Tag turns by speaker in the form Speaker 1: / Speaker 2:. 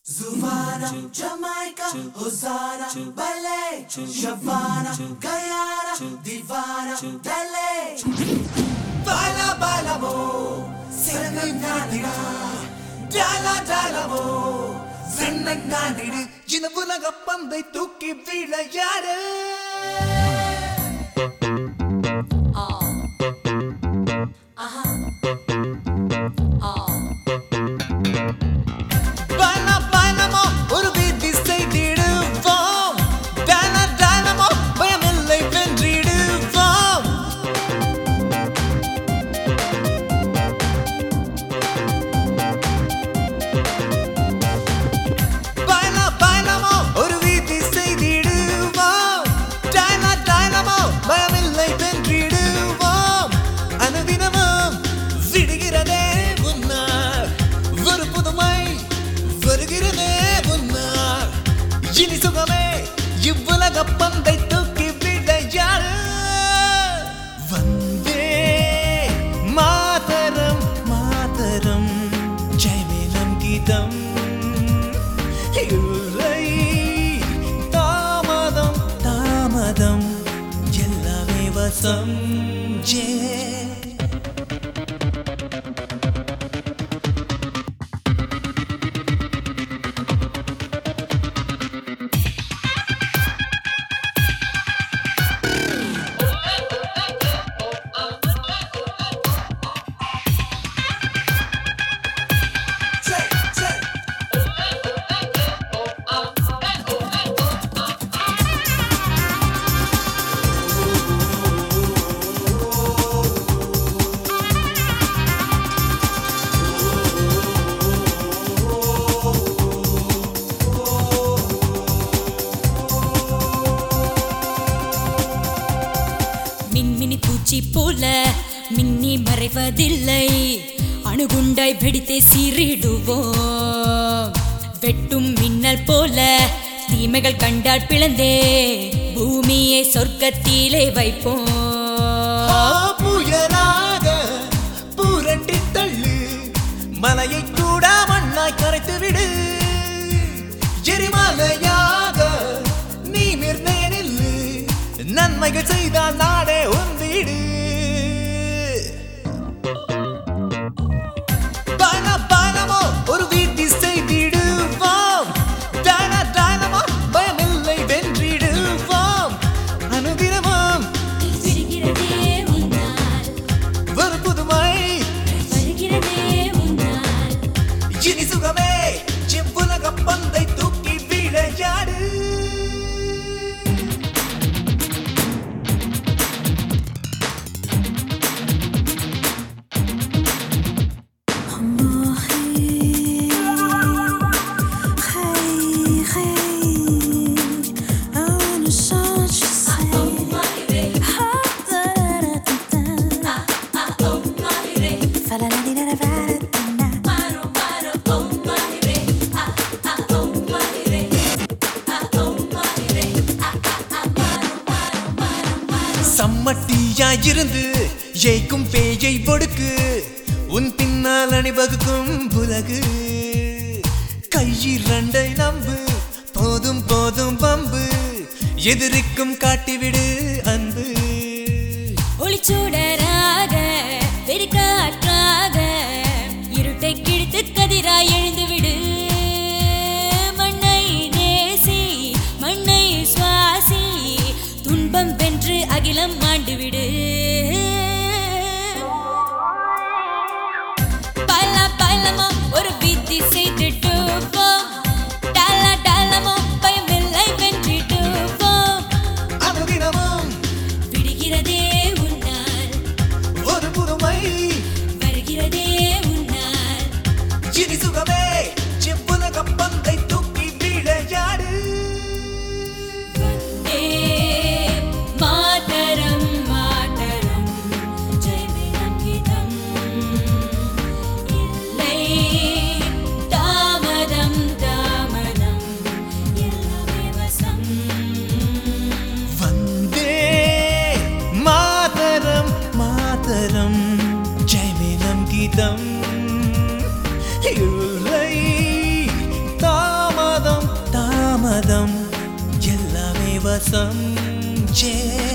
Speaker 1: Zuvana, Jamaica, Hosanna, Ballet, Shavana, Guyana, Divana, Delhi. Baila, baila, mo, Senanganira, Dala, dala, mo, Senanganira,
Speaker 2: இனவுலக பந்தை தூக்கி விளையாடு பல பலமோ ஒரு வீதி செய்திடுவோம் தன தனமோ பயமில்லை வென்றிடுவோம் பல பலமோ ஒரு வீதி செய்திடுவோம் தன தனமோ பயமில்லை வென்றிடுவோம் அனுதினமும் விடுகிறதே உன்னார் ஒரு புதுமை வருகிறதே உன்னார் இனி சுகமே இவ்வுலக பந்தை தூக்கி விளையாடு வந்தே மாதரம் மாதரம் ஜெயமேலம் கீதம் இல்லை தாமதம் தாமதம் எல்லாமே வசம் ஜே
Speaker 1: check, check.
Speaker 3: மின்மினி பூச்சி போல மின்னி மறைவதில்லை அணுகுண்டாய் வெடித்தே சீறிடுவோம் வெட்டும் மின்னல் போல தீமைகள் கண்டால் பிளந்தே பூமியை சொர்க்கத்திலே வைப்போம்
Speaker 2: புயலாக புரட்டி தள்ளு மலையை கூட மண்ணாய் கரைத்து விடு எரிமலையாக நீ நிர்ணய நில்லு நன்மைகள் செய்தால் நாடே உன் வீடு பல பலமோ ஒரு வீட்டி செய்திடுவோம் தான தானமோ பயமில்லை வென்றிடுவோம் அனுதினமும்
Speaker 3: விடுகிறதே உன்னால்,
Speaker 2: ஒரு புதுமை
Speaker 3: வருகிறதே உன்னால்.
Speaker 2: இனி சுகமே செவ்வுலக பந்தை தூக்கி விளையாடு சம்மட்டியாயிருந்து ஏய்க்கும் பேயை ஒடுக்கு உன் பின்னால் அணிவகுக்கும் புலகு கையிரண்டை நம்பு போதும் போதும் பம்பு எதிரிக்கும் காட்டிவிடு அன்பு
Speaker 3: ஒளிச்சூடராக வெடிக்காற்றாக இருட்டை கிழித்து கதிராய் எழுந்து விடு மண்ணை நேசி மண்ணை சுவாசி துன்பம் வென்று அகிலம் மாண்டு விடு பல பலமோ ஒரு விதி செய்துட்டு போ டல டலமோ பயமில்லை வென்றிட்டு போ
Speaker 2: அனுதினமும்
Speaker 3: விடுகிறதே உன்னால்
Speaker 2: ஒரு புதுமை
Speaker 3: வருகிறதே உன்னால்
Speaker 2: இனி சுகமே செவ்வுலக பந்தை தூக்கி விளையாடு
Speaker 3: வந்தே மாதரம் மாதரம் ஜெயமேலம் கீதம் இல்லை தாமதம்
Speaker 2: வசம் ஜே